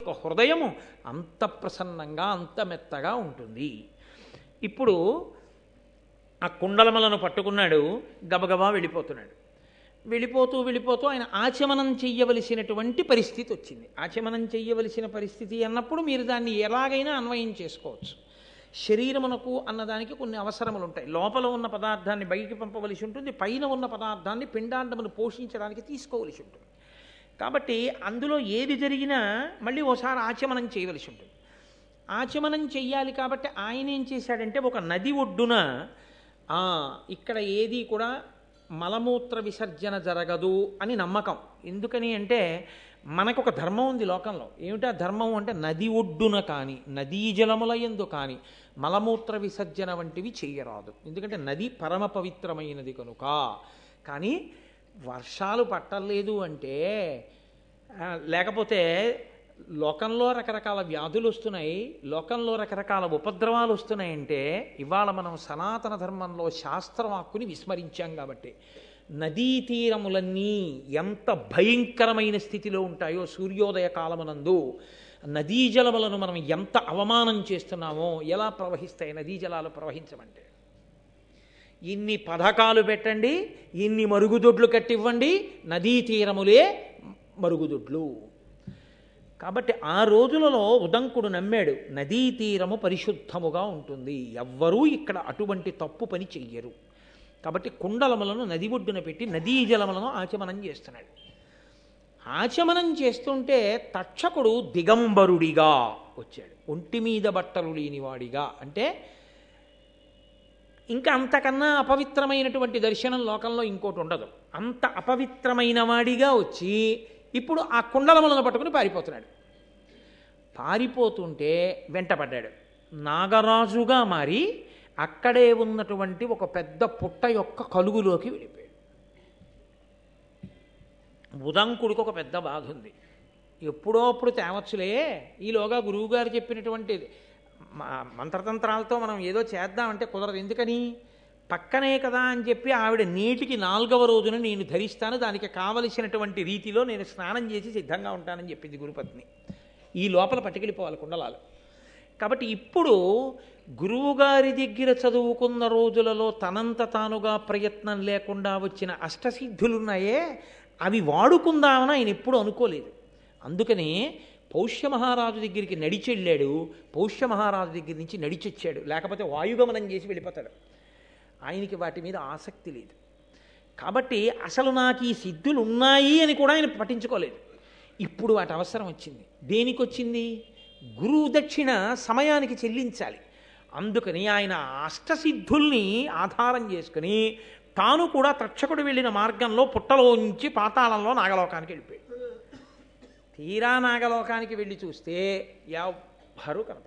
ఒక హృదయము అంత ప్రసన్నంగా అంత మెత్తగా ఉంటుంది ఇప్పుడు ఆ కుండలమలను పట్టుకున్నాడు గబగబా వెళ్ళిపోతున్నాడు వెళ్ళిపోతూ వెళ్ళిపోతూ ఆయన ఆచమనం చెయ్యవలసినటువంటి పరిస్థితి వచ్చింది ఆచమనం చెయ్యవలసిన పరిస్థితి అన్నప్పుడు మీరు దాన్ని ఎలాగైనా అన్వయం చేసుకోవచ్చు శరీరమునకు అన్నదానికి కొన్ని అవసరములు ఉంటాయి లోపల ఉన్న పదార్థాన్ని బయటికి పంపవలసి ఉంటుంది పైన ఉన్న పదార్థాన్ని పిండాండమును పోషించడానికి తీసుకోవలసి ఉంటుంది కాబట్టి అందులో ఏది జరిగినా మళ్ళీ ఓసారి ఆచమనం చేయవలసి ఉంటుంది ఆచమనం చెయ్యాలి కాబట్టి ఆయన ఏం చేశాడంటే ఒక నది ఒడ్డున ఆ, ఇక్కడ ఏది కూడా మలమూత్ర విసర్జన జరగదు అని నమ్మకం ఎందుకని అంటే మనకు ఒక ధర్మం ఉంది లోకంలో ఏమిటా ధర్మం అంటే నది ఒడ్డున కానీ నదీ జలముల ఎందు కానీ మలమూత్ర విసర్జన వంటివి చెయ్యరాదు ఎందుకంటే నది పరమ పవిత్రమైనది కనుక కానీ వర్షాలు పట్టలేదు అంటే ఆ, లేకపోతే లోకంలో రకరకాల వ్యాధులు వస్తున్నాయి లోకంలో రకరకాల ఉపద్రవాలు వస్తున్నాయంటే ఇవాళ మనం సనాతన ధర్మంలో శాస్త్రవాక్కుని విస్మరించాం కాబట్టి నదీ తీరములన్నీ ఎంత భయంకరమైన స్థితిలో ఉంటాయో సూర్యోదయ కాలమునందు నదీ జలములను మనం ఎంత అవమానం చేస్తున్నామో ఎలా ప్రవహిస్తాయి నదీ జలాలు ప్రవహించమంటే ఇన్ని పథకాలు పెట్టండి ఇన్ని మరుగుదొడ్లు కట్టివ్వండి నదీ తీరములే మరుగుదొడ్లు కాబట్టి ఆ రోజులలో ఉదంకుడు నమ్మాడు నదీ తీరము పరిశుద్ధముగా ఉంటుంది ఎవ్వరూ ఇక్కడ అటువంటి తప్పు పని చెయ్యరు కాబట్టి కుండలములను నది ఒడ్డున పెట్టి నదీ జలములను ఆచమనం చేస్తున్నాడు ఆచమనం చేస్తుంటే తక్షకుడు దిగంబరుడిగా వచ్చాడు ఒంటి మీద బట్టలు లేనివాడిగా అంటే ఇంకా అంతకన్నా అపవిత్రమైనటువంటి దర్శనం లోకంలో ఇంకోటి ఉండదు అంత అపవిత్రమైన వాడిగా వచ్చి ఇప్పుడు ఆ కుండలములను పట్టుకుని పారిపోతున్నాడు పారిపోతుంటే వెంటపడ్డాడు నాగరాజుగా మారి అక్కడే ఉన్నటువంటి ఒక పెద్ద పుట్ట యొక్క కలుగులోకి వెళ్ళిపోయాడు ఉదంకుడికి ఒక పెద్ద బాధ ఉంది ఎప్పుడో అప్పుడు తేవచ్చులే ఈలోగా గురువుగారు చెప్పినటువంటి మ- మంత్రతంత్రాలతో మనం ఏదో చేద్దామంటే కుదరదు ఎందుకని పక్కనే కదా అని చెప్పి ఆవిడ నీటికి నాలుగవ రోజున నేను ధరిస్తాను దానికి కావలసినటువంటి రీతిలో నేను స్నానం చేసి సిద్ధంగా ఉంటానని చెప్పింది గురుపత్ని ఈ లోపల పట్టుకెళ్ళిపోవాలి కుండలాలు కాబట్టి ఇప్పుడు గురువుగారి దగ్గర చదువుకున్న రోజులలో తనంత తానుగా ప్రయత్నం లేకుండా వచ్చిన అష్టసిద్ధులున్నాయే అవి వాడుకుందామని ఆయన ఎప్పుడు అనుకోలేదు అందుకని పౌష్య మహారాజు దగ్గరికి నడిచెళ్ళాడు పౌష్య మహారాజు దగ్గర నుంచి నడిచొచ్చాడు లేకపోతే వాయుగమనం చేసి వెళ్ళిపోతాడు ఆయనకి వాటి మీద ఆసక్తి లేదు కాబట్టి అసలు నాకు ఈ సిద్ధులు ఉన్నాయి అని కూడా ఆయన పట్టించుకోలేదు ఇప్పుడు వాటి అవసరం వచ్చింది దేనికి వచ్చింది గురువు దక్షిణ సమయానికి చెల్లించాలి అందుకని ఆయన అష్టసిద్ధుల్ని ఆధారం చేసుకుని తాను కూడా తక్షకుడు వెళ్ళిన మార్గంలో పుట్టలోంచి పాతాళంలో నాగలోకానికి వెళ్ళిపోయాడు తీరా నాగలోకానికి వెళ్ళి చూస్తే ఎవ్వరూ కనపడలేదు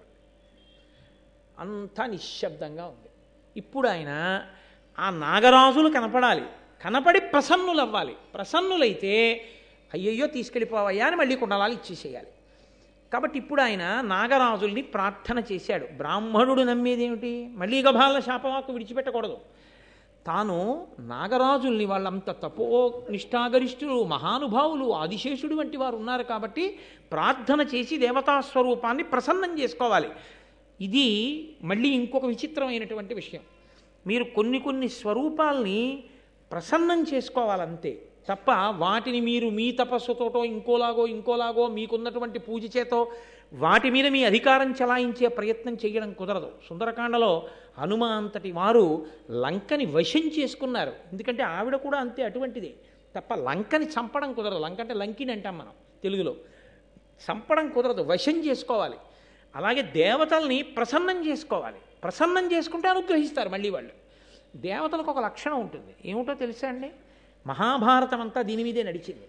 అంతా నిశ్శబ్దంగా ఉంది ఇప్పుడు ఆయన ఆ నాగరాజులు కనపడాలి కనపడి ప్రసన్నులు అవ్వాలి ప్రసన్నులైతే అయ్యయ్యో తీసుకెళ్ళిపోవయ్యా అని మళ్ళీ కుండలాలు ఇచ్చేసేయాలి కాబట్టి ఇప్పుడు ఆయన నాగరాజుల్ని ప్రార్థన చేశాడు బ్రాహ్మణుడు నమ్మేదేమిటి మళ్ళీ గభాల శాపవాకు విడిచిపెట్టకూడదు తాను నాగరాజుల్ని వాళ్ళంత తపో నిష్ఠాగరిష్ఠులు మహానుభావులు ఆదిశేషుడు వంటి వారు ఉన్నారు కాబట్టి ప్రార్థన చేసి దేవతా స్వరూపాన్ని ప్రసన్నం చేసుకోవాలి ఇది మళ్ళీ ఇంకొక విచిత్రమైనటువంటి విషయం మీరు కొన్ని కొన్ని స్వరూపాల్ని ప్రసన్నం చేసుకోవాలంతే తప్ప వాటిని మీరు మీ తపస్సుతోటో ఇంకోలాగో ఇంకోలాగో మీకున్నటువంటి పూజ చేతో వాటి మీద మీ అధికారం చలాయించే ప్రయత్నం చేయడం కుదరదు సుందరకాండలో హనుమ అంతటి వారు లంకని వశం చేసుకున్నారు ఎందుకంటే ఆవిడ కూడా అంతే అటువంటిదే తప్ప లంకని చంపడం కుదరదు లంక అంటే లంకిని అంటాం మనం తెలుగులో చంపడం కుదరదు వశం చేసుకోవాలి అలాగే దేవతల్ని ప్రసన్నం చేసుకోవాలి ప్రసన్నం చేసుకుంటే అనుగ్రహిస్తారు మళ్ళీ వాళ్ళు దేవతలకు ఒక లక్షణం ఉంటుంది ఏమిటో తెలుసా అండి మహాభారతం అంతా దీని మీదే నడిచింది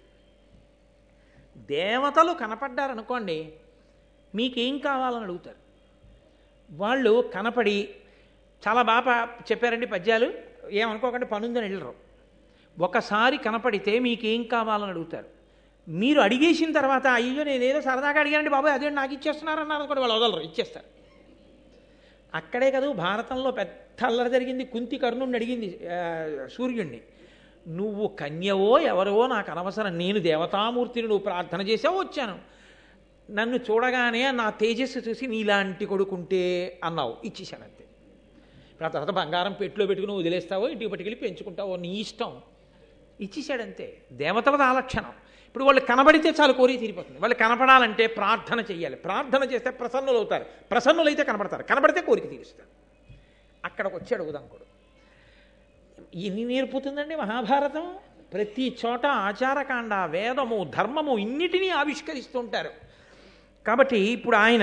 దేవతలు కనపడ్డారనుకోండి మీకేం కావాలని అడుగుతారు వాళ్ళు కనపడి చాలా బాగా చెప్పారండి పద్యాలు ఏమనుకోకండి పనుందని వెళ్ళరు ఒకసారి కనపడితే మీకేం కావాలని అడుగుతారు మీరు అడిగేసిన తర్వాత అయ్యో నేనేదో సరదాగా అడిగానండి బాబాయ్ అదే నాకు ఇచ్చేస్తున్నారన్నారు అనుకోండి వాళ్ళు వదలరు ఇచ్చేస్తారు అక్కడే కదా భారతంలో పెద్ద అల్లరి జరిగింది కుంతి కర్ణుడిని అడిగింది ఆ, సూర్యుణ్ణి నువ్వు కన్యవో ఎవరవో నాకు అనవసరం నేను దేవతామూర్తిని నువ్వు ప్రార్థన చేసావు వచ్చాను నన్ను చూడగానే నా తేజస్సు చూసి నీలాంటి కొడుకుంటే అన్నావు ఇచ్చేసాను అంతే ఇప్పుడు ఆ తర్వాత బంగారం పెట్టులో పెట్టుకుని వదిలేస్తావో ఇంటికి పట్టుకెళ్ళి పెంచుకుంటావో నీ ఇష్టం ఇచ్చేసాడంతే దేవతలది ఆ లక్షణం ఇప్పుడు వాళ్ళు కనబడితే చాలు కోరి తీరిపోతుంది వాళ్ళు కనపడాలంటే ప్రార్థన చెయ్యాలి ప్రార్థన చేస్తే ప్రసన్నులు అవుతారు ప్రసన్నులైతే కనపడతారు కనబడితే కోరిక తీరుస్తారు అక్కడికి వచ్చాడు ఉదంకుడు ఎన్ని నేర్పుతుందండి మహాభారతం ప్రతి చోట ఆచారకాండ వేదము ధర్మము ఇన్నిటినీ ఆవిష్కరిస్తూ ఉంటారు కాబట్టి ఇప్పుడు ఆయన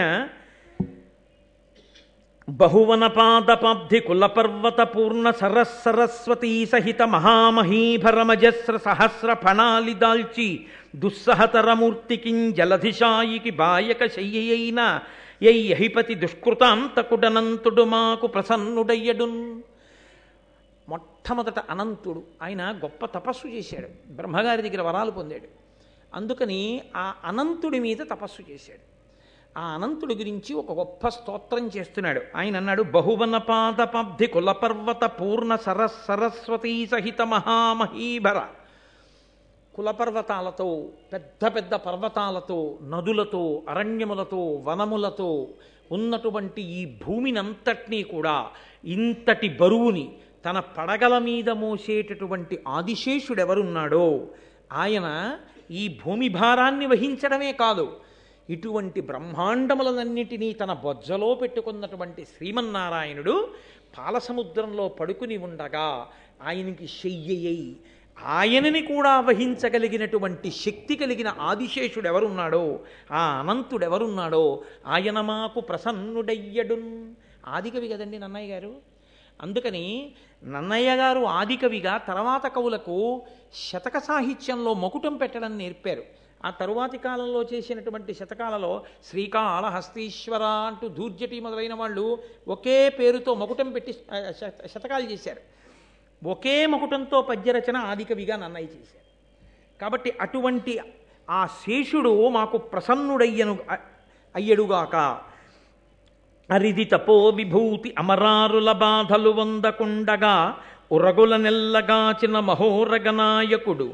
బహువనపాదపాబ్ధి కులపర్వత పూర్ణ సరస్ సరస్వతీ సహిత మహామహీభరమజస్ర సహస్ర ఫణాలి దాల్చి దుస్సహతరమూర్తికిం జలధిశాయికి బాయక శయ్యైన యైహి దుష్కృతాంతకుడనంతుడు మాకు ప్రసన్నుడయ్యడున్ మొట్టమొదట అనంతుడు ఆయన గొప్ప తపస్సు చేశాడు బ్రహ్మగారి దగ్గర వరాలు పొందాడు అందుకని ఆ అనంతుడి మీద తపస్సు చేశాడు ఆ అనంతుడి గురించి ఒక గొప్ప స్తోత్రం చేస్తున్నాడు ఆయన అన్నాడు బహువనపాదపబ్ధి కులపర్వత పూర్ణ సరస్ సరస్వతీ సహిత మహామహీభర కులపర్వతాలతో పెద్ద పెద్ద పర్వతాలతో నదులతో అరణ్యములతో వనములతో ఉన్నటువంటి ఈ భూమినంతటినీ కూడా ఇంతటి బరువుని తన పడగల మీద మోసేటటువంటి ఆదిశేషుడెవరున్నాడో ఆయన ఈ భూమి భారాన్ని వహించడమే కాదు ఇటువంటి బ్రహ్మాండములనన్నిటినీ తన బొజ్జలో పెట్టుకున్నటువంటి శ్రీమన్నారాయణుడు పాలసముద్రంలో పడుకుని ఉండగా ఆయనకి శయ్యయ్యి ఆయనని కూడా వహించగలిగినటువంటి శక్తి కలిగిన ఆదిశేషుడు ఎవరున్నాడో ఆ అనంతుడు ఎవరున్నాడో ఆయన మాకు ప్రసన్నుడయ్యడున్ ఆదికవి కదండి నన్నయ్య గారు అందుకని నన్నయ్య గారు ఆదికవిగా తర్వాత కవులకు శతక సాహిత్యంలో మకుటం పెట్టడం నేర్పారు ఆ తరువాతి కాలంలో చేసినటువంటి శతకాలలో శ్రీకాళహస్తీశ్వర అంటూ దూర్జటి మొదలైన వాళ్ళు ఒకే పేరుతో మకుటం పెట్టి ఆ, శత- శతకాలు చేశారు ఒకే మకుటంతో పద్యరచన ఆదికవిగా నన్నయ్య చేశారు కాబట్టి అటువంటి ఆ శేషుడు మాకు ప్రసన్నుడయ్యను అ- అయ్యడుగాక అరిది తపో విభూతి అమరారుల బాధలు వందకుండగా ఉరగుల నెల్లగాచిన మహోరగనాయకుడు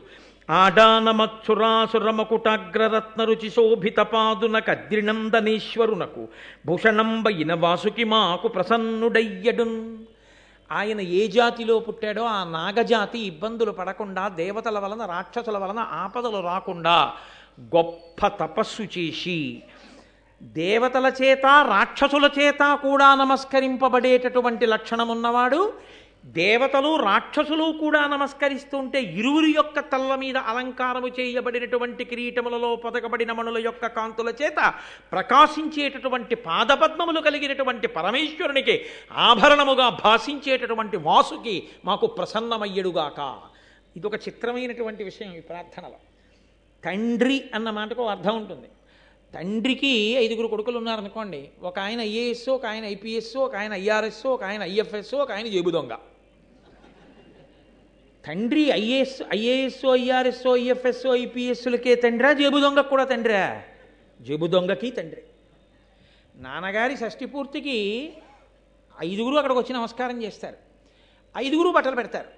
ఆడానమత్సురాసురమకుటాగ్రరత్న రుచి శోభిత పాదున కద్రినందనేశ్వరునకు భూషణంబయిన వాసుకి మాకు ప్రసన్నుడయ్యడున్ ఆయన ఏ జాతిలో పుట్టాడో ఆ నాగజాతి ఇబ్బందులు పడకుండా దేవతల వలన రాక్షసుల వలన ఆపదలు రాకుండా గొప్ప తపస్సు చేసి దేవతల చేత రాక్షసుల చేత కూడా నమస్కరింపబడేటటువంటి లక్షణమున్నవాడు దేవతలు రాక్షసులు కూడా నమస్కరిస్తుంటే ఇరువురి యొక్క తల్ల మీద అలంకారము చేయబడినటువంటి కిరీటములలో పదకబడిన మణుల యొక్క కాంతుల చేత ప్రకాశించేటటువంటి పాదపద్మములు కలిగినటువంటి పరమేశ్వరునికి ఆభరణముగా భాషించేటటువంటి వాసుకి మాకు ప్రసన్నమయ్యడుగాక ఇది ఒక చిత్రమైనటువంటి విషయం ఈ ప్రార్థనలో తండ్రి అన్న మాటకు ఒక అర్థం ఉంటుంది తండ్రికి ఐదుగురు కొడుకులు ఉన్నారనుకోండి ఒక ఆయన ఐఏఎస్ ఒక ఆయన ఐపీఎస్ ఒక ఆయన ఐఆర్ఎస్ ఒక ఆయన ఐఎఫ్ఎస్ ఒక ఆయన జేబు దొంగ తండ్రి ఐఏఎస్ ఐఏఎస్ ఐఆర్ఎస్ ఐఎఫ్ఎస్ ఐపీఎస్లకే తండ్రా జేబు దొంగకు కూడా తండ్రా జేబు దొంగకి తండ్రి నాన్నగారి షష్ఠి పూర్తికి ఐదుగురు అక్కడికి వచ్చి నమస్కారం చేస్తారు ఐదుగురు బట్టలు పెడతారు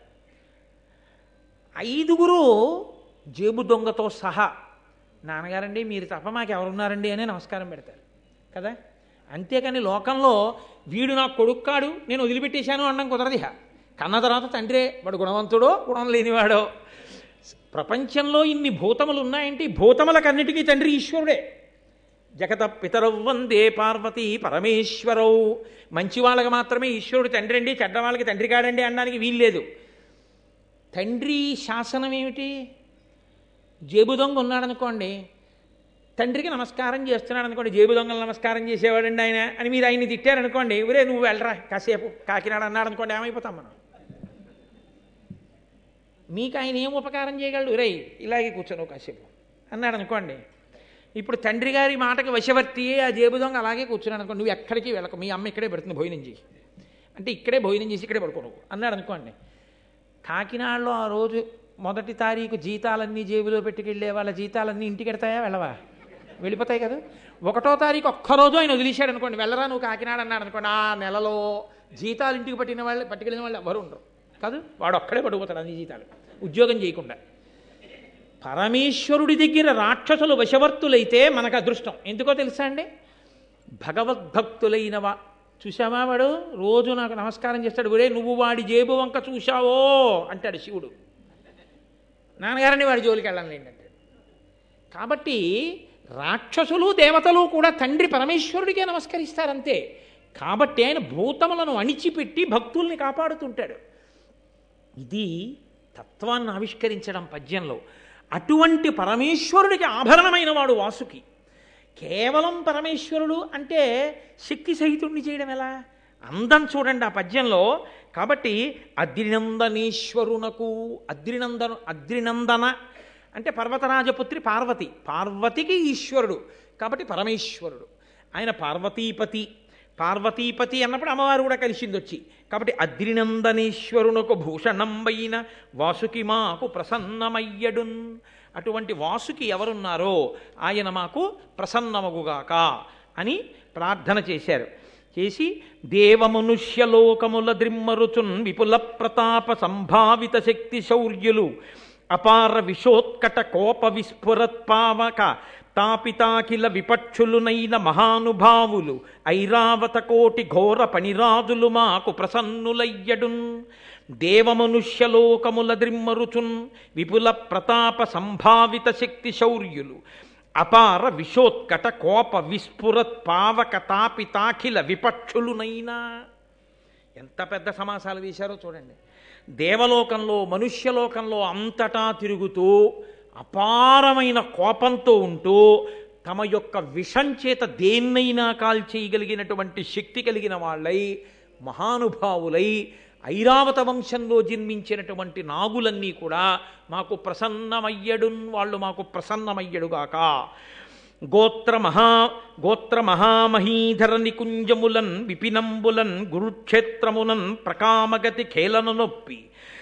ఐదుగురు జేబు దొంగతో సహా నాన్నగారండి మీరు తప్ప మాకు ఎవరున్నారండి అని నమస్కారం పెడతారు కదా అంతేకాని లోకంలో వీడు నాకు కొడుక్కాడు నేను వదిలిపెట్టేశాను అనడం కుదరదు ఇహ కన్న తర్వాత తండ్రే వాడు గుణవంతుడో గుణం లేనివాడో ప్రపంచంలో ఇన్ని భూతములు ఉన్నాయంటే ఈ భూతములకన్నిటికీ తండ్రి ఈశ్వరుడే జగత పితరవ్ వందే పార్వతీ పరమేశ్వరవు మంచి వాళ్ళకి మాత్రమే ఈశ్వరుడు తండ్రి అండి చెడ్డ వాళ్ళకి తండ్రి కాడండి అనడానికి వీల్లేదు తండ్రి శాసనం ఏమిటి జేబు దొంగ ఉన్నాడనుకోండి తండ్రికి నమస్కారం చేస్తున్నాడు అనుకోండి జేబు దొంగలు నమస్కారం చేసేవాడండి ఆయన అని మీరు ఆయన్ని తిట్టారనుకోండి ఊరే నువ్వు వెళ్ళరా కాసేపు కాకినాడ అన్నాడు అనుకోండి ఏమైపోతాం మనం మీకు ఆయన ఏం ఉపకారం చేయగలడు రే ఇలాగే కూర్చోను కాసేపు అన్నాడు అనుకోండి ఇప్పుడు తండ్రి గారి మాటకి వశవర్తియే ఆ జేబు దొంగ అలాగే కూర్చున్నాడు అనుకోండి నువ్వు ఎక్కడికి వెళ్ళకు మీ అమ్మ ఇక్కడే పెడుతుంది భోజనం చేయి అంటే ఇక్కడే భోజనం చేసి ఇక్కడే పడుకో నువ్వు అన్నాడు అనుకోండి కాకినాడలో ఆ రోజు మొదటి తారీఖు జీతాలన్నీ జేబులో పెట్టుకెళ్ళే వాళ్ళ జీతాలన్నీ ఇంటికి ఎడతాయా వెళ్ళవా వెళ్ళిపోతాయి కదా ఒకటో తారీఖు ఒక్కరోజు ఆయన వదిలేశాడు అనుకోండి వెళ్ళరా నువ్వు కాకినాడ అన్నాడు అనుకోండి ఆ నెలలో జీతాలు ఇంటికి పట్టిన వాళ్ళు పట్టుకెళ్ళిన వాళ్ళు ఎవరు ఉండరు కాదు వాడు ఒక్కడే పడిపోతాడు అన్ని జీతాలు ఉద్యోగం చేయకుండా పరమేశ్వరుడి దగ్గర రాక్షసులు వశవర్తులైతే మనకు అదృష్టం ఎందుకో తెలుసా అండి భగవద్భక్తులైన వా చూసావా వాడు రోజు నాకు నమస్కారం చేస్తాడు ఒరే నువ్వు వాడి జేబు వంక చూశావో అంటాడు శివుడు నాన్నగారని వాడి జోలికి వెళ్ళండి ఏంటంటే కాబట్టి రాక్షసులు దేవతలు కూడా తండ్రి పరమేశ్వరుడికే నమస్కరిస్తారంతే కాబట్టి ఆయన భూతములను అణిచిపెట్టి భక్తుల్ని కాపాడుతుంటాడు ఇది తత్వాన్ని ఆవిష్కరించడం పద్యంలో అటువంటి పరమేశ్వరుడికి ఆభరణమైన వాడు వాసుకి కేవలం పరమేశ్వరుడు అంటే శక్తి సహితుణ్ణి చేయడం ఎలా అందం చూడండి ఆ పద్యంలో కాబట్టి అద్రినందనేశ్వరునకు అద్రినందను అద్రినందన అంటే పర్వతరాజపుత్రి పార్వతి పార్వతికి ఈశ్వరుడు కాబట్టి పరమేశ్వరుడు ఆయన పార్వతీపతి పార్వతీపతి అన్నప్పుడు అమ్మవారు కూడా కలిసింది వచ్చి కాబట్టి అద్రినందనేశ్వరునకు భూషణంబైన వాసుకి మాకు ప్రసన్నమయ్యడున్ అటువంటి వాసుకి ఎవరున్నారో ఆయన మాకు ప్రసన్నమగుగాక అని ప్రార్థన చేశారు చేసి దేవమనుష్యలోకముల ద్రిమ్మరుచున్ విపుల ప్రతాప సంభావిత శక్తి శౌర్యులు అపార విషోత్కట కోప విస్ఫురత్పావక తాపితాకిల విపక్షులునైన మహానుభావులు ఐరావత కోటి ఘోర పణిరాజులు మాకు ప్రసన్నులయ్యడున్ దేవమనుష్యలోకముల ద్రిమ్మరుచున్ విపుల ప్రతాప సంభావిత శక్తి శౌర్యులు అపార విషోత్కట కోప విస్ఫురత్ పావక తాపితాఖిల విపక్షులునైనా ఎంత పెద్ద సమాసాలు వేశారో చూడండి దేవలోకంలో మనుష్యలోకంలో అంతటా తిరుగుతూ అపారమైన కోపంతో ఉంటూ తమ యొక్క విషం చేత దేన్నైనా కాల్చేయగలిగినటువంటి శక్తి కలిగిన వాళ్ళై మహానుభావులై ఐరావత వంశంలో జన్మించినటువంటి నాగులన్నీ కూడా మాకు ప్రసన్నమయ్యడున్ వాళ్ళు మాకు ప్రసన్నమయ్యడుగాక గోత్ర మహా గోత్ర మహామహీధర నికుంజములన్ విపినంబులన్ గురుక్షేత్రమునన్ ప్రకామగతి ఖేలన నొప్పి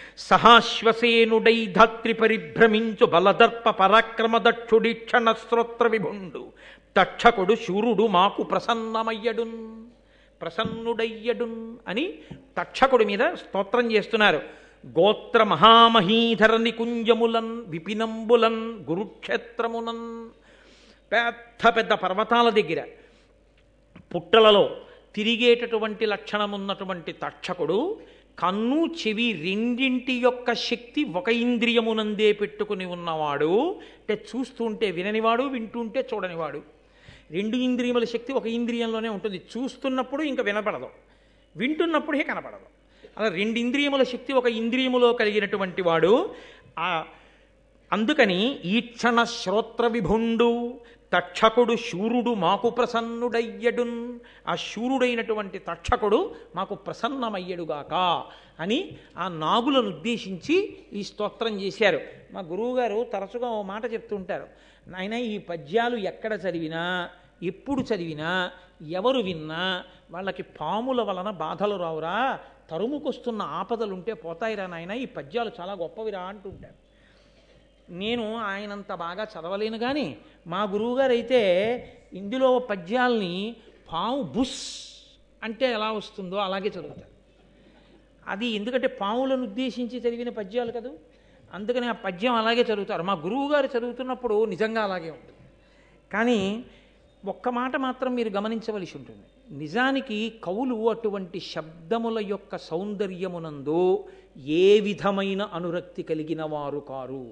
సహాశ్వసేనుడై ధాత్రి పరిభ్రమించు బలదర్ప పరాక్రమ దక్షుడి క్షణ శ్రోత్ర విభుండు తక్షకుడు శూరుడు మాకు ప్రసన్నమయ్యడున్ ప్రసన్నుడయ్యడున్ అని తక్షకుడి మీద స్తోత్రం చేస్తున్నారు గోత్ర మహామహీధర నికుంజములన్ విపినంబులన్ గురుక్షేత్రమునన్ పెద్ద పెద్ద పర్వతాల దగ్గర పుట్టలలో తిరిగేటటువంటి లక్షణమున్నటువంటి తక్షకుడు కన్ను చెవి రెండింటి యొక్క శక్తి ఒక ఇంద్రియమునందే పెట్టుకుని ఉన్నవాడు అంటే చూస్తుంటే విననివాడు వింటుంటే చూడనివాడు రెండు ఇంద్రియముల శక్తి ఒక ఇంద్రియంలోనే ఉంటుంది చూస్తున్నప్పుడు ఇంకా వినపడదు వింటున్నప్పుడు ఇక కనపడదు అలా రెండు ఇంద్రియముల శక్తి ఒక ఇంద్రియములో కలిగినటువంటి వాడు ఆ అందుకని ఈక్షణ శ్రోత్ర విభుండు తక్షకుడు శూరుడు మాకు ప్రసన్నుడయ్యడున్ ఆ శూరుడైనటువంటి తక్షకుడు మాకు ప్రసన్నమయ్యడుగాక అని ఆ నాగులను ఉద్దేశించి ఈ స్తోత్రం చేశారు మా గురువుగారు తరచుగా ఓ మాట చెప్తుంటారు నాయన ఈ పద్యాలు ఎక్కడ చదివినా ఎప్పుడు చదివినా ఎవరు విన్నా వాళ్ళకి పాముల వలన బాధలు రావురా తరుముకొస్తున్న ఆపదలుంటే పోతాయిరా నాయన ఈ పద్యాలు చాలా గొప్పవిరా అంటుంటారు నేను ఆయనంత బాగా చదవలేను కానీ మా గురువుగారు అయితే ఇందులో పద్యాల్ని పాము బుస్ అంటే ఎలా వస్తుందో అలాగే చదువుతారు అది ఎందుకంటే పాములను ఉద్దేశించి చదివిన పద్యాలు కదూ అందుకని ఆ పద్యం అలాగే చదువుతారు మా గురువుగారు చదువుతున్నప్పుడు నిజంగా అలాగే ఉంటుంది కానీ ఒక్క మాట మాత్రం మీరు గమనించవలసి ఉంటుంది నిజానికి కవులు అటువంటి శబ్దముల యొక్క సౌందర్యమునందు ఏ విధమైన అనురక్తి కలిగిన వారు కారు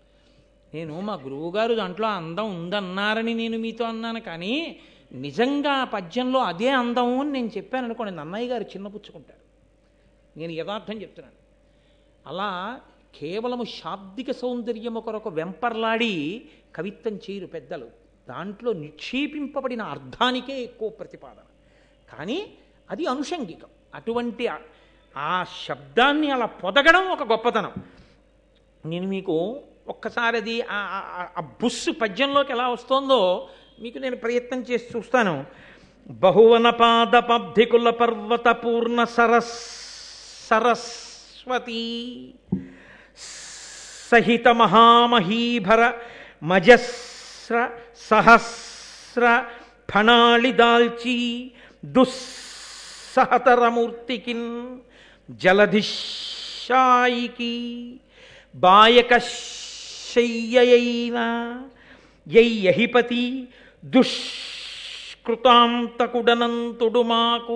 నేను మా గురువుగారు దాంట్లో అందం ఉందన్నారని నేను మీతో అన్నాను కానీ నిజంగా ఆ పద్యంలో అదే అందం అని నేను చెప్పాను అనుకోండి నన్నయ్య గారు చిన్నపుచ్చుకుంటారు నేను యథార్థం చెప్తున్నాను అలా కేవలము శాబ్దిక సౌందర్యము కొరకు వెంపర్లాడి కవిత్వం చేయరు పెద్దలు దాంట్లో నిక్షేపింపబడిన అర్థానికే ఎక్కువ ప్రతిపాదన కానీ అది అనుషంగికం అటువంటి ఆ- ఆ శబ్దాన్ని అలా పొదగడం ఒక గొప్పతనం నేను మీకు ఒక్కసారి అది ఆ- ఆ- ఆ- ఆ బుస్సు పద్యంలోకి ఎలా వస్తుందో మీకు నేను ప్రయత్నం చేసి చూస్తాను బహువన పాద పబ్ధికుల పర్వత పూర్ణ సరస్ సరస్వతి సహిత మహామహీభర మజస్ర సహస్ర ఫణాళి దాల్చి దుస్సహతరమూర్తికిన్ జలధిశాయికి బాయక శయ్యయైన యయ్యహిపతి దుష్కృతాంతకుడనంతుడు మాకు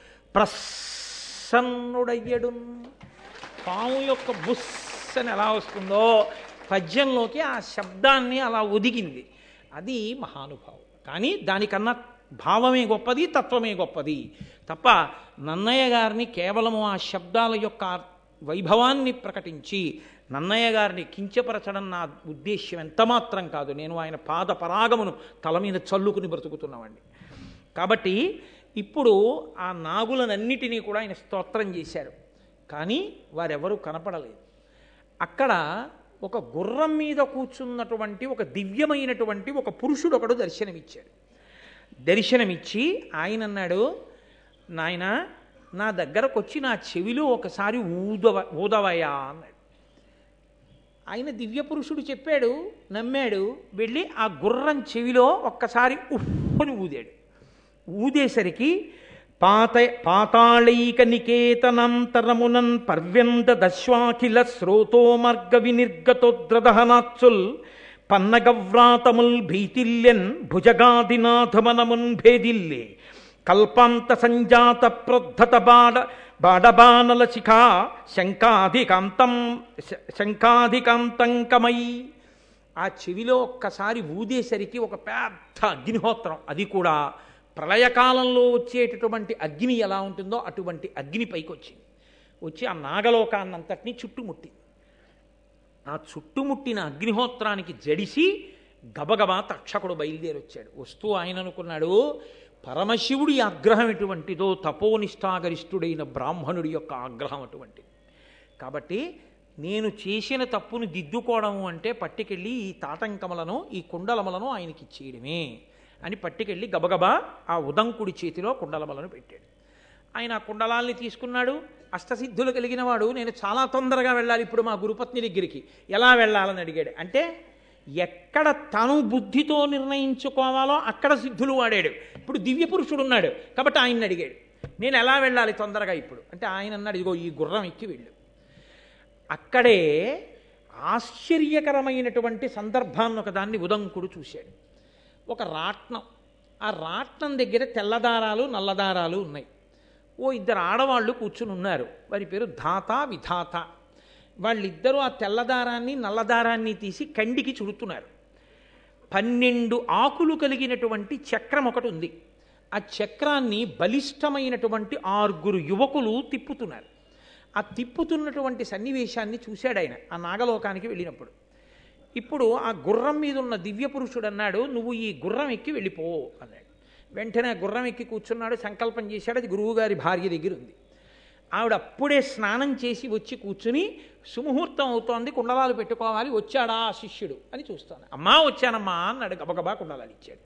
ప్రసన్నుడయ్యడు పాము యొక్క బుస్ అని ఎలా వస్తుందో పద్యంలోకి ఆ శబ్దాన్ని అలా ఒదిగింది అది మహానుభావం కానీ దానికన్నా భావమే గొప్పది తత్వమే గొప్పది తప్ప నన్నయ్య గారిని కేవలము ఆ శబ్దాల యొక్క వైభవాన్ని ప్రకటించి నన్నయ్య గారిని కించపరచడం నా ఉద్దేశ్యం ఎంత మాత్రం కాదు నేను ఆయన పాద పరాగమును తల మీద చల్లుకుని బ్రతుకుతున్నామండి కాబట్టి ఇప్పుడు ఆ నాగులనన్నిటినీ కూడా ఆయన స్తోత్రం చేశారు కానీ వారెవరూ కనపడలేదు అక్కడ ఒక గుర్రం మీద కూర్చున్నటువంటి ఒక దివ్యమైనటువంటి ఒక పురుషుడు ఒకడు దర్శనమిచ్చాడు దర్శనమిచ్చి ఆయన అన్నాడు నాయన నా దగ్గరకు వచ్చి నా చెవిలో ఒకసారి ఊదవ ఊదవయా అన్నాడు ఆయన దివ్య పురుషుడు చెప్పాడు నమ్మాడు వెళ్ళి ఆ గుర్రం చెవిలో ఒక్కసారి ఉఫ్ఫని ఊదాడు ఊదేసరికి పాత పాతాళైక నికేతనంతరమునన్ పర్వ్యంత దశ్వాఖిల శ్రోతో మార్గ వినిర్గతోద్రదహనాత్సుల్ పన్నగవ్రాతముల్ భీతిల్యన్ భుజగాదినాథమనమున్ భేదిల్లే కల్పాంత సంజాత ప్రోద్ధత బాడ బాడబానల శిఖా శంకాధికాంతం శంకాధికాంతంకమై ఆ చెవిలో ఒక్కసారి ఊదేసరికి ఒక పెద్ద అగ్నిహోత్రం అది కూడా ప్రళయకాలంలో వచ్చేటటువంటి అగ్ని ఎలా ఉంటుందో అటువంటి అగ్ని పైకి వచ్చింది వచ్చి ఆ నాగలోకాన్నంతటినీ చుట్టుముట్టింది ఆ చుట్టుముట్టిన అగ్నిహోత్రానికి జడిసి గబగబా తక్షకుడు బయలుదేరి వచ్చాడు వస్తూ ఆయన అనుకున్నాడు పరమశివుడి ఆగ్రహం ఎటువంటిదో తపోనిష్టాగరిష్ఠుడైన బ్రాహ్మణుడి యొక్క ఆగ్రహం అటువంటిది కాబట్టి నేను చేసిన తప్పును దిద్దుకోవడము అంటే పట్టుకెళ్ళి ఈ తాటంకములను ఈ కుండలములను ఆయనకి ఇచ్చేయడమే అని పట్టుకెళ్ళి గబగబా ఆ ఉదంకుడి చేతిలో కుండలములను పెట్టాడు ఆయన ఆ కుండలాల్ని తీసుకున్నాడు అష్టసిద్ధులు కలిగిన వాడు నేను చాలా తొందరగా వెళ్ళాలి ఇప్పుడు మా గురుపత్ని దగ్గరికి ఎలా వెళ్ళాలని అడిగాడు అంటే ఎక్కడ తను బుద్ధితో నిర్ణయించుకోవాలో అక్కడ సిద్ధులు వాడాడు ఇప్పుడు దివ్య పురుషుడు ఉన్నాడు కాబట్టి ఆయన్ని అడిగాడు నేను ఎలా వెళ్ళాలి తొందరగా ఇప్పుడు అంటే ఆయన అన్నాడు ఇదిగో ఈ గుర్రం ఎక్కి వెళ్ళు అక్కడే ఆశ్చర్యకరమైనటువంటి సందర్భాన్ని ఒకదాన్ని ఉదంకుడు చూశాడు ఒక రాట్నం ఆ రాట్నం దగ్గర తెల్లదారాలు నల్లదారాలు ఉన్నాయి ఓ ఇద్దరు ఆడవాళ్ళు కూర్చుని ఉన్నారు వారి పేరు ధాత విధాత వాళ్ళిద్దరూ ఆ తెల్లదారాన్ని నల్లదారాన్ని తీసి కండికి చుడుతున్నారు పన్నెండు ఆకులు కలిగినటువంటి చక్రం ఒకటి ఉంది ఆ చక్రాన్ని బలిష్టమైనటువంటి ఆరుగురు యువకులు తిప్పుతున్నారు ఆ తిప్పుతున్నటువంటి సన్నివేశాన్ని చూశాడు ఆయన ఆ నాగలోకానికి వెళ్ళినప్పుడు ఇప్పుడు ఆ గుర్రం మీద ఉన్న దివ్య పురుషుడు అన్నాడు నువ్వు ఈ గుర్రం ఎక్కి వెళ్ళిపో అన్నాడు వెంటనే ఆ గుర్రం ఎక్కి కూర్చున్నాడు సంకల్పం చేశాడు అది గురువుగారి భార్య దగ్గర ఉంది ఆవిడ అప్పుడే స్నానం చేసి వచ్చి కూర్చుని సుముహూర్తం అవుతోంది కుండలాలు పెట్టుకోవాలి వచ్చాడా ఆ శిష్యుడు అని చూస్తాను అమ్మా వచ్చానమ్మా అన్నాడు గబగబా కుండలాలు ఇచ్చాడు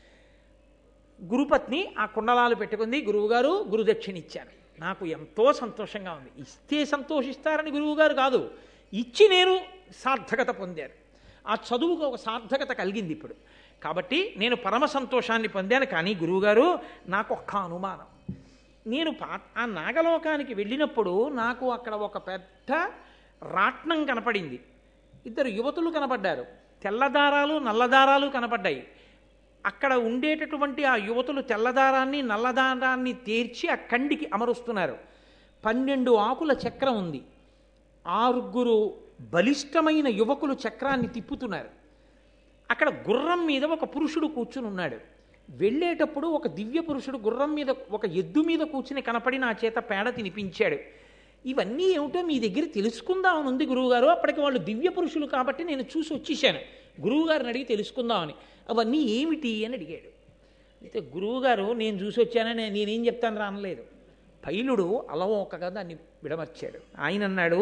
గురుపత్ని ఆ కుండలాలు పెట్టుకుంది గురువుగారు గురుదక్షిణ ఇచ్చాను నాకు ఎంతో సంతోషంగా ఉంది ఇస్తే సంతోషిస్తారని గురువుగారు కాదు ఇచ్చి నేను సార్థకత పొందాను ఆ చదువుకు ఒక సార్థకత కలిగింది ఇప్పుడు కాబట్టి నేను పరమ సంతోషాన్ని పొందాను కానీ గురువుగారు నాకు ఒక్క అనుమానం నేను పా ఆ నాగలోకానికి వెళ్ళినప్పుడు నాకు అక్కడ ఒక పెద్ద రాట్నం కనపడింది ఇద్దరు యువతులు కనపడ్డారు తెల్లదారాలు నల్లదారాలు కనపడ్డాయి అక్కడ ఉండేటటువంటి ఆ యువతులు తెల్లదారాన్ని నల్లదారాన్ని తీర్చి ఆ కండికి అమరుస్తున్నారు పన్నెండు ఆకుల చక్రం ఉంది ఆరుగురు బలిష్టమైన యువకులు చక్రాన్ని తిప్పుతున్నారు అక్కడ గుర్రం మీద ఒక పురుషుడు కూర్చుని ఉన్నాడు వెళ్ళేటప్పుడు ఒక దివ్య పురుషుడు గుర్రం మీద ఒక ఎద్దు మీద కూర్చుని కనపడి నా చేత పేడ తినిపించాడు ఇవన్నీ ఏమిటో మీ దగ్గర తెలుసుకుందామని ఉంది గురువుగారు అప్పటికి వాళ్ళు దివ్య పురుషులు కాబట్టి నేను చూసి వచ్చేసాను గురువుగారిని అడిగి తెలుసుకుందామని అవన్నీ ఏమిటి అని అడిగాడు అయితే గురువుగారు నేను చూసి వచ్చానని నేనేం చెప్తాను రానలేదు పైలుడు అలవోకగా దాన్ని విడమర్చాడు ఆయన అన్నాడు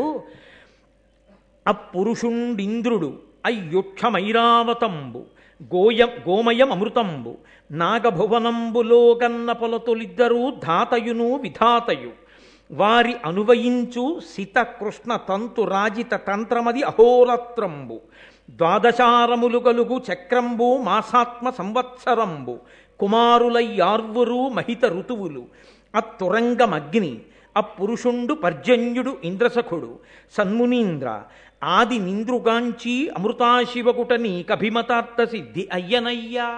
అప్పురుషుండింద్రుడు అయ్యుక్షమైరావతంబు గోయం గోమయం అమృతంబు నాగభువనంబులో గన్న పొలతులిద్దరూ ధాతయును విధాతయు వారి అనువయించు సిత కృష్ణ తంతు రాజిత తంత్రమది అహోరాత్రంబు ద్వాదశారములు గలుగు చక్రంబు మాసాత్మ సంవత్సరంబు కుమారులయ్యార్వురు మహిత ఋతువులు అత్తురంగమగ్ని అపురుషుండు పర్జన్యుడు ఇంద్రసఖుడు సన్మునీంద్ర ఆది నింద్రుగాంచి అమృతాశివకుట నీకభిమతార్థ సిద్ధి అయ్యనయ్యా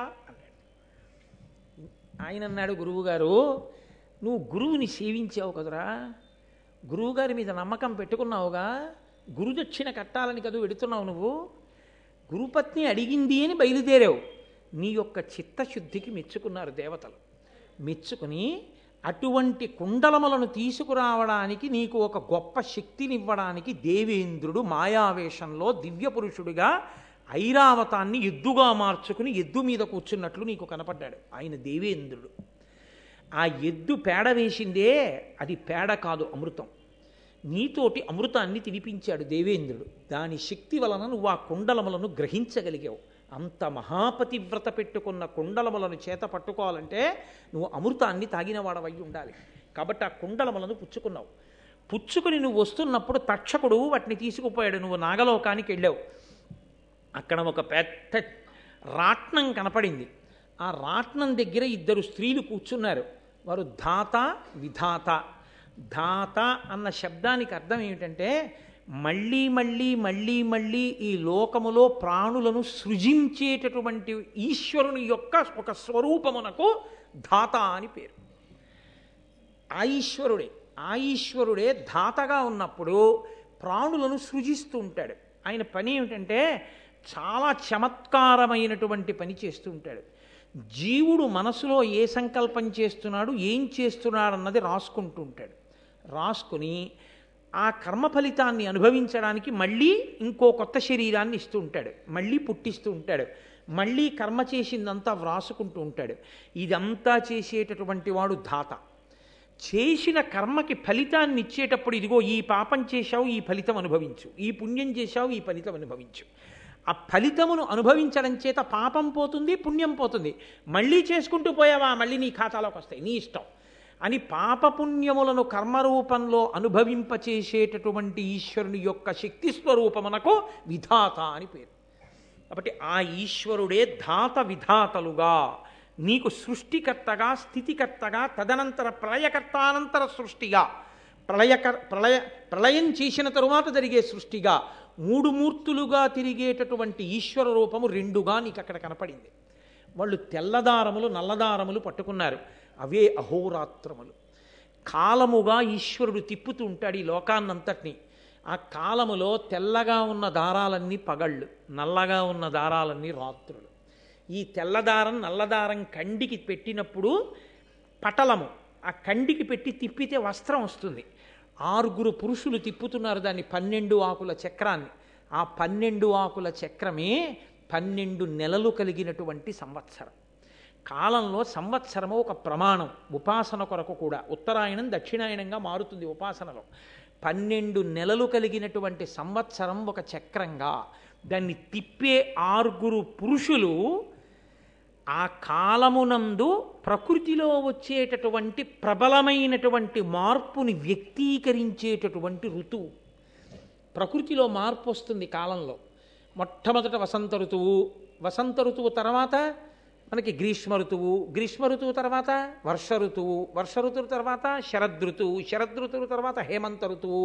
ఆయన అన్నాడు గురువుగారు నువ్వు గురువుని సేవించావు కదరా గురువుగారి మీద నమ్మకం పెట్టుకున్నావుగా గురుదక్షిణ కట్టాలని కదా వెడుతున్నావు నువ్వు గురుపత్ని అడిగింది అని బయలుదేరావు నీ యొక్క చిత్తశుద్ధికి మెచ్చుకున్నారు దేవతలు మెచ్చుకుని అటువంటి కుండలములను తీసుకురావడానికి నీకు ఒక గొప్ప శక్తినివ్వడానికి దేవేంద్రుడు మాయావేషంలో దివ్య పురుషుడిగా ఐరావతాన్ని ఎద్దుగా మార్చుకుని ఎద్దు మీద కూర్చున్నట్లు నీకు కనపడ్డాడు ఆయన దేవేంద్రుడు ఆ ఎద్దు పేడ వేసిందే అది పేడ కాదు అమృతం నీతోటి అమృతాన్ని తినిపించాడు దేవేంద్రుడు దాని శక్తి వలన నువ్వు ఆ కుండలములను గ్రహించగలిగావు అంత మహాపతివ్రత పెట్టుకున్న కుండలములను చేత పట్టుకోవాలంటే నువ్వు అమృతాన్ని తాగినవాడవై ఉండాలి కాబట్టి ఆ కుండలములను పుచ్చుకున్నావు పుచ్చుకుని నువ్వు వస్తున్నప్పుడు తక్షకుడు వాటిని తీసుకుపోయాడు నువ్వు నాగలోకానికి వెళ్ళావు అక్కడ ఒక పెద్ద రాట్నం కనపడింది ఆ రాట్నం దగ్గర ఇద్దరు స్త్రీలు కూర్చున్నారు వారు ధాత విధాత ధాత అన్న శబ్దానికి అర్థం ఏమిటంటే మళ్ళీ మళ్ళీ మళ్ళీ మళ్ళీ ఈ లోకములో ప్రాణులను సృజించేటటువంటి ఈశ్వరుని యొక్క ఒక స్వరూపమునకు ధాత అని పేరు ఆ ఈశ్వరుడే ఆ ఈశ్వరుడే ధాతగా ఉన్నప్పుడు ప్రాణులను సృజిస్తూ ఉంటాడు ఆయన పని ఏమిటంటే చాలా చమత్కారమైనటువంటి పని చేస్తూ ఉంటాడు జీవుడు మనసులో ఏ సంకల్పం చేస్తున్నాడు ఏం చేస్తున్నాడు అన్నది రాసుకుంటూ ఉంటాడు రాసుకుని ఆ కర్మ ఫలితాన్ని అనుభవించడానికి మళ్ళీ ఇంకో కొత్త శరీరాన్ని ఇస్తూ ఉంటాడు మళ్ళీ పుట్టిస్తూ ఉంటాడు మళ్ళీ కర్మ చేసిందంతా వ్రాసుకుంటూ ఉంటాడు ఇదంతా చేసేటటువంటి వాడు ధాత చేసిన కర్మకి ఫలితాన్ని ఇచ్చేటప్పుడు ఇదిగో ఈ పాపం చేశావు ఈ ఫలితం అనుభవించు ఈ పుణ్యం చేశావు ఈ ఫలితం అనుభవించు ఆ ఫలితమును అనుభవించడం చేత పాపం పోతుంది పుణ్యం పోతుంది మళ్ళీ చేసుకుంటూ పోయావా మళ్ళీ నీ ఖాతాలోకి వస్తాయి నీ ఇష్టం అని పాపపుణ్యములను కర్మరూపంలో అనుభవింపచేసేటటువంటి ఈశ్వరుని యొక్క శక్తి స్వరూపమునకు విధాత అని పేరు కాబట్టి ఆ ఈశ్వరుడే ధాత విధాతలుగా నీకు సృష్టికర్తగా స్థితికర్తగా తదనంతర ప్రళయకర్తానంతర సృష్టిగా ప్రళయకర్ ప్రళయ ప్రళయం చేసిన తరువాత జరిగే సృష్టిగా మూడు మూర్తులుగా తిరిగేటటువంటి ఈశ్వర రూపము రెండుగా నీకు అక్కడ కనపడింది వాళ్ళు తెల్లదారములు నల్లదారములు పట్టుకున్నారు అవే అహోరాత్రములు కాలముగా ఈశ్వరుడు తిప్పుతూ ఉంటాడు ఈ లోకాన్నంతటినీ ఆ కాలములో తెల్లగా ఉన్న దారాలన్నీ పగళ్ళు నల్లగా ఉన్న దారాలన్నీ రాత్రులు ఈ తెల్లదారం నల్లదారం కండికి పెట్టినప్పుడు పటలము ఆ కండికి పెట్టి తిప్పితే వస్త్రం వస్తుంది ఆరుగురు పురుషులు తిప్పుతున్నారు దాన్ని పన్నెండు ఆకుల చక్రాన్ని ఆ పన్నెండు ఆకుల చక్రమే పన్నెండు నెలలు కలిగినటువంటి సంవత్సరం కాలంలో సంవత్సరము ఒక ప్రమాణం ఉపాసన కొరకు కూడా ఉత్తరాయణం దక్షిణాయనంగా మారుతుంది ఉపాసనలో పన్నెండు నెలలు కలిగినటువంటి సంవత్సరం ఒక చక్రంగా దాన్ని తిప్పే ఆరుగురు పురుషులు ఆ కాలమునందు ప్రకృతిలో వచ్చేటటువంటి ప్రబలమైనటువంటి మార్పుని వ్యక్తీకరించేటటువంటి ఋతువు ప్రకృతిలో మార్పు వస్తుంది కాలంలో మొట్టమొదట వసంత ఋతువు వసంత ఋతువు తర్వాత మనకి గ్రీష్మ ఋతువు గ్రీష్మ ఋతువు తర్వాత వర్ష ఋతువు వర్ష ఋతువు తర్వాత శరదృతువు శరదృతువు తర్వాత హేమంత ఋతువు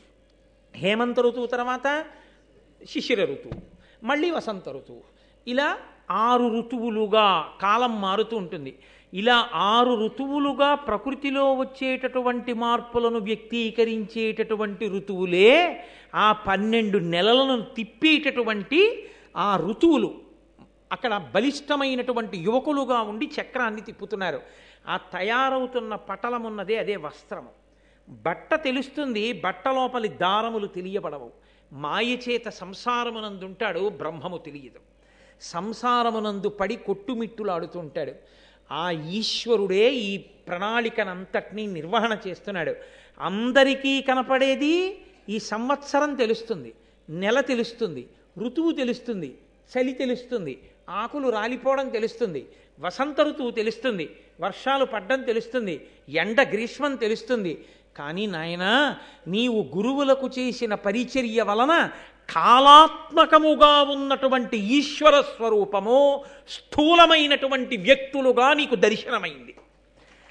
హేమంత ఋతువు తర్వాత శిశిర ఋతువు మళ్ళీ వసంత ఋతువు ఇలా ఆరు ఋతువులుగా కాలం మారుతూ ఉంటుంది ఇలా ఆరు ఋతువులుగా ప్రకృతిలో వచ్చేటటువంటి మార్పులను వ్యక్తీకరించేటటువంటి ఋతువులే ఆ పన్నెండు నెలలను తిప్పేటటువంటి ఆ ఋతువులు అక్కడ బలిష్టమైనటువంటి యువకులుగా ఉండి చక్రాన్ని తిప్పుతున్నారు ఆ తయారవుతున్న పటలమున్నదే అదే వస్త్రము బట్ట తెలుస్తుంది బట్ట లోపలి దారములు తెలియబడవు మాయచేత సంసారమునందుంటాడు బ్రహ్మము తెలియదు సంసారమునందు పడి కొట్టుమిట్టులాడుతుంటాడు ఆ ఈశ్వరుడే ఈ ప్రణాళికనంతటినీ నిర్వహణ చేస్తున్నాడు అందరికీ కనపడేది ఈ సంవత్సరం తెలుస్తుంది నెల తెలుస్తుంది ఋతువు తెలుస్తుంది చలి తెలుస్తుంది ఆకులు రాలిపోవడం తెలుస్తుంది వసంత ఋతువు తెలుస్తుంది వర్షాలు పడ్డం తెలుస్తుంది ఎండ గ్రీష్మం తెలుస్తుంది కానీ నాయన నీవు గురువులకు చేసిన పరిచర్య వలన కాలాత్మకముగా ఉన్నటువంటి ఈశ్వర స్వరూపము స్థూలమైనటువంటి వ్యక్తులుగా నీకు దర్శనమైంది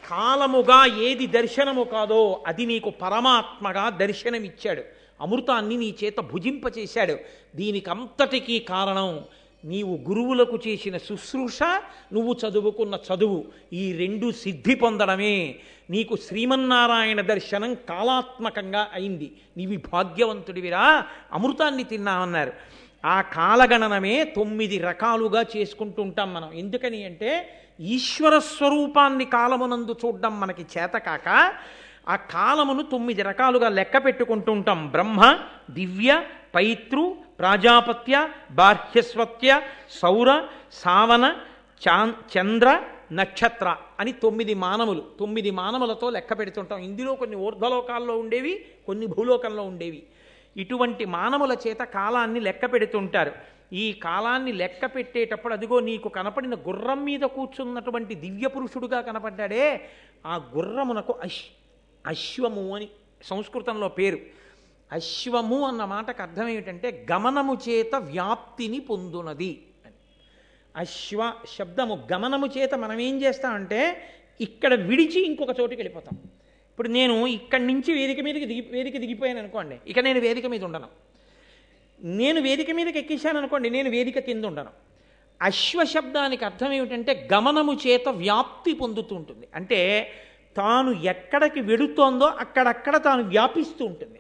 కాలముగా ఏది దర్శనము కాదో అది నీకు పరమాత్మగా దర్శనమిచ్చాడు అమృతాన్ని నీ చేత భుజింపచేశాడు దీనికంతటికీ కారణం నీవు గురువులకు చేసిన శుశ్రూష నువ్వు చదువుకున్న చదువు ఈ రెండు సిద్ధి పొందడమే నీకు శ్రీమన్నారాయణ దర్శనం కాలాత్మకంగా అయింది నీవి భాగ్యవంతుడివిరా అమృతాన్ని తిన్నామన్నారు ఆ కాలగణనమే తొమ్మిది రకాలుగా చేసుకుంటూ ఉంటాం మనం ఎందుకని అంటే ఈశ్వర స్వరూపాన్ని కాలమునందు చూడడం మనకి చేతకాక ఆ కాలమును తొమ్మిది రకాలుగా లెక్క పెట్టుకుంటూ ఉంటాం బ్రహ్మ దివ్య పైతృ ప్రాజాపత్య బాహ్యస్వత్య సౌర సావన చాన్ చంద్ర నక్షత్ర అని తొమ్మిది మానములు తొమ్మిది మానములతో లెక్క పెడుతుంటాం ఇందులో కొన్ని ఊర్ధ్వలోకాల్లో ఉండేవి కొన్ని భూలోకంలో ఉండేవి ఇటువంటి మానవుల చేత కాలాన్ని లెక్క పెడుతుంటారు ఈ కాలాన్ని లెక్క పెట్టేటప్పుడు అదిగో నీకు కనపడిన గుర్రం మీద కూర్చున్నటువంటి దివ్య పురుషుడుగా కనపడ్డాడే ఆ గుర్రమునకు అశ్ అశ్వము అని సంస్కృతంలో పేరు అశ్వము అన్న మాటకు అర్థం ఏమిటంటే గమనము చేత వ్యాప్తిని పొందునది అని అశ్వ శబ్దము గమనము చేత మనం ఏం చేస్తామంటే ఇక్కడ విడిచి ఇంకొక చోటుకి వెళ్ళిపోతాం ఇప్పుడు నేను ఇక్కడి నుంచి వేదిక మీదకి దిగి వేదిక దిగిపోయాను అనుకోండి ఇక నేను వేదిక మీద ఉండను నేను వేదిక మీదకి ఎక్కేశాను అనుకోండి నేను వేదిక కింద ఉండను అశ్వ శబ్దానికి అర్థం ఏమిటంటే గమనము చేత వ్యాప్తి పొందుతూ ఉంటుంది అంటే తాను ఎక్కడికి వెడుతోందో అక్కడక్కడ తాను వ్యాపిస్తూ ఉంటుంది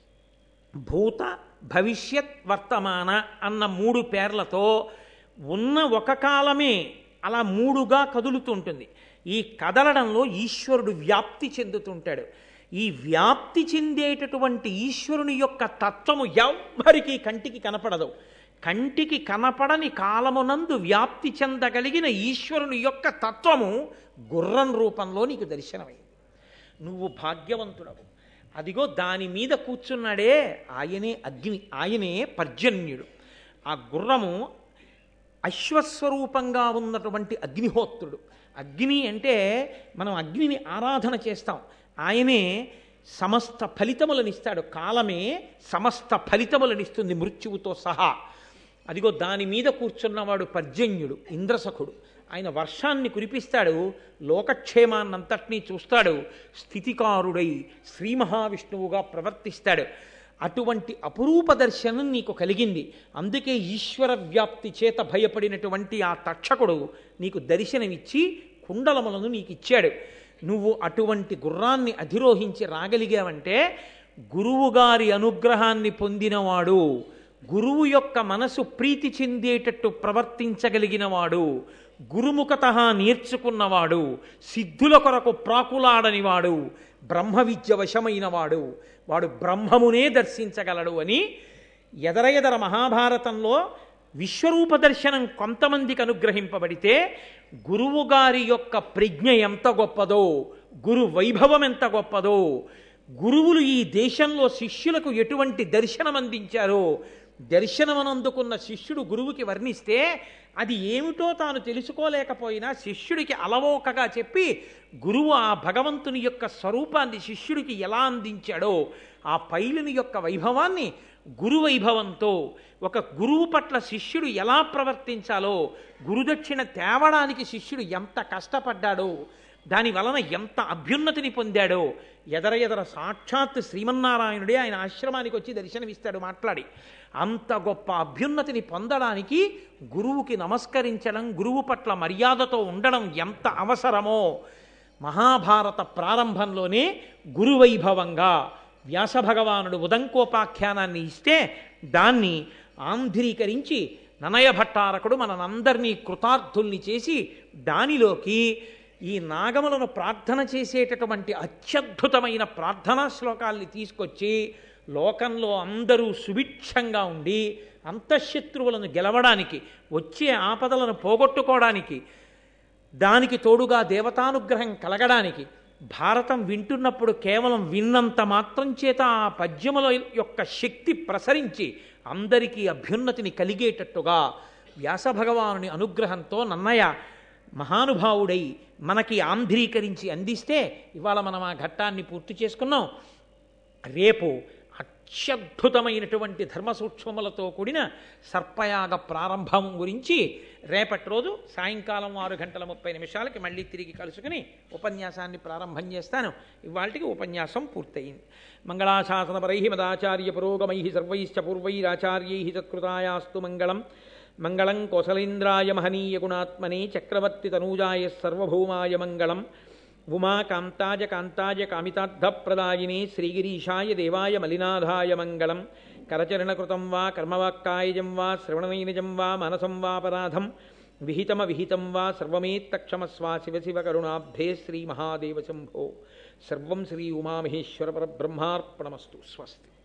భూత భవిష్యత్ వర్తమాన అన్న మూడు పేర్లతో ఉన్న ఒక కాలమే అలా మూడుగా కదులుతుంటుంది ఈ కదలడంలో ఈశ్వరుడు వ్యాప్తి చెందుతుంటాడు ఈ వ్యాప్తి చెందేటటువంటి ఈశ్వరుని యొక్క తత్వము ఎవ్వరికీ కంటికి కనపడదు కంటికి కనపడని కాలమునందు వ్యాప్తి చెందగలిగిన ఈశ్వరుని యొక్క తత్వము గుర్రం రూపంలో నీకు దర్శనమైంది నువ్వు భాగ్యవంతుడవు అదిగో దాని మీద కూర్చున్నాడే ఆయనే అగ్ని ఆయనే పర్జన్యుడు ఆ గుర్రము అశ్వస్వరూపంగా ఉన్నటువంటి అగ్నిహోత్రుడు అగ్ని అంటే మనం అగ్నిని ఆరాధన చేస్తాం ఆయనే సమస్త ఫలితములనిస్తాడు కాలమే సమస్త ఫలితములనిస్తుంది మృత్యువుతో సహా అదిగో దాని మీద కూర్చున్నవాడు పర్జన్యుడు ఇంద్రసఖుడు ఆయన వర్షాన్ని కురిపిస్తాడు లోకక్షేమాన్నంతటినీ చూస్తాడు స్థితికారుడై శ్రీ మహావిష్ణువుగా ప్రవర్తిస్తాడు అటువంటి అపురూప దర్శనం నీకు కలిగింది అందుకే ఈశ్వర వ్యాప్తి చేత భయపడినటువంటి ఆ తక్షకుడు నీకు దర్శనమిచ్చి కుండలములను నీకు ఇచ్చాడు నువ్వు అటువంటి గుర్రాన్ని అధిరోహించి రాగలిగావంటే గురువుగారి అనుగ్రహాన్ని పొందినవాడు గురువు యొక్క మనసు ప్రీతి చెందేటట్టు ప్రవర్తించగలిగినవాడు గురుముఖత నేర్చుకున్నవాడు సిద్ధుల కొరకు ప్రాకులాడనివాడు బ్రహ్మ విద్య వశమైనవాడు వాడు బ్రహ్మమునే దర్శించగలడు అని ఎదర ఎదర మహాభారతంలో విశ్వరూప దర్శనం కొంతమందికి అనుగ్రహింపబడితే గురువుగారి యొక్క ప్రజ్ఞ ఎంత గొప్పదో గురు వైభవం ఎంత గొప్పదో గురువులు ఈ దేశంలో శిష్యులకు ఎటువంటి దర్శనం అందించారో దర్శనమనందుకున్న శిష్యుడు గురువుకి వర్ణిస్తే అది ఏమిటో తాను తెలుసుకోలేకపోయినా శిష్యుడికి అలవోకగా చెప్పి గురువు ఆ భగవంతుని యొక్క స్వరూపాన్ని శిష్యుడికి ఎలా అందించాడో ఆ పైలుని యొక్క వైభవాన్ని గురు వైభవంతో ఒక గురువు పట్ల శిష్యుడు ఎలా ప్రవర్తించాలో గురుదక్షిణ తేవడానికి శిష్యుడు ఎంత కష్టపడ్డాడో దాని వలన ఎంత అభ్యున్నతిని పొందాడో ఎదర ఎదర సాక్షాత్ శ్రీమన్నారాయణుడే ఆయన ఆశ్రమానికి వచ్చి దర్శనమిస్తాడు మాట్లాడి అంత గొప్ప అభ్యున్నతిని పొందడానికి గురువుకి నమస్కరించడం గురువు పట్ల మర్యాదతో ఉండడం ఎంత అవసరమో మహాభారత ప్రారంభంలోనే గురువైభవంగా వ్యాసభగవానుడు ఉదంకోపాఖ్యానాన్ని ఇస్తే దాన్ని ఆంధ్రీకరించి ననయ భట్టారకుడు మనందరినీ కృతార్థుల్ని చేసి దానిలోకి ఈ నాగములను ప్రార్థన చేసేటటువంటి అత్యద్భుతమైన ప్రార్థనా శ్లోకాల్ని తీసుకొచ్చి లోకంలో అందరూ సుభిక్షంగా ఉండి అంతఃశత్రువులను గెలవడానికి వచ్చే ఆపదలను పోగొట్టుకోవడానికి దానికి తోడుగా దేవతానుగ్రహం కలగడానికి భారతం వింటున్నప్పుడు కేవలం విన్నంత మాత్రం చేత ఆ పద్యముల యొక్క శక్తి ప్రసరించి అందరికీ అభ్యున్నతిని కలిగేటట్టుగా వ్యాసభగవానుని అనుగ్రహంతో నన్నయ్య మహానుభావుడై మనకి ఆంధ్రీకరించి అందిస్తే ఇవాళ మనం ఆ ఘట్టాన్ని పూర్తి చేసుకున్నాం రేపు అత్యద్భుతమైనటువంటి ధర్మ సూక్ష్మములతో కూడిన సర్పయాగ ప్రారంభం గురించి రేపటి రోజు సాయంకాలం ఆరు గంటల ముప్పై నిమిషాలకి మళ్ళీ తిరిగి కలుసుకుని ఉపన్యాసాన్ని ప్రారంభం చేస్తాను ఇవాళకి ఉపన్యాసం పూర్తయింది మంగళాశాసనపరై మదాచార్య పురోగమై సర్వైశ్చ పూర్వైరాచార్యై సత్కృతాయాస్తు మంగళం మంగళం కోసలేంద్రాయ మహనీయ గుణాత్మనే చక్రవర్తి తనూజాయ సర్వభౌమాయ మంగళం ఉమా కాంతాజ కాంతాజ కామితార్థప్రదాయినే శ్రీగిరీశాయ దేవాయ మలినాథాయ మంగళం కరచరణకృతం వా కర్మవాక్కాయజం వా శ్రవణనైనజం వా మనసం వాపరాధం విహితమ విహితం వా సర్వమేత్తక్షమస్వా శివ శివ కరుణాబ్ధే శ్రీ మహాదేవ శంభో సర్వం శ్రీ ఉమామహేశ్వర పరబ్రహ్మార్పణమస్తు స్వస్తి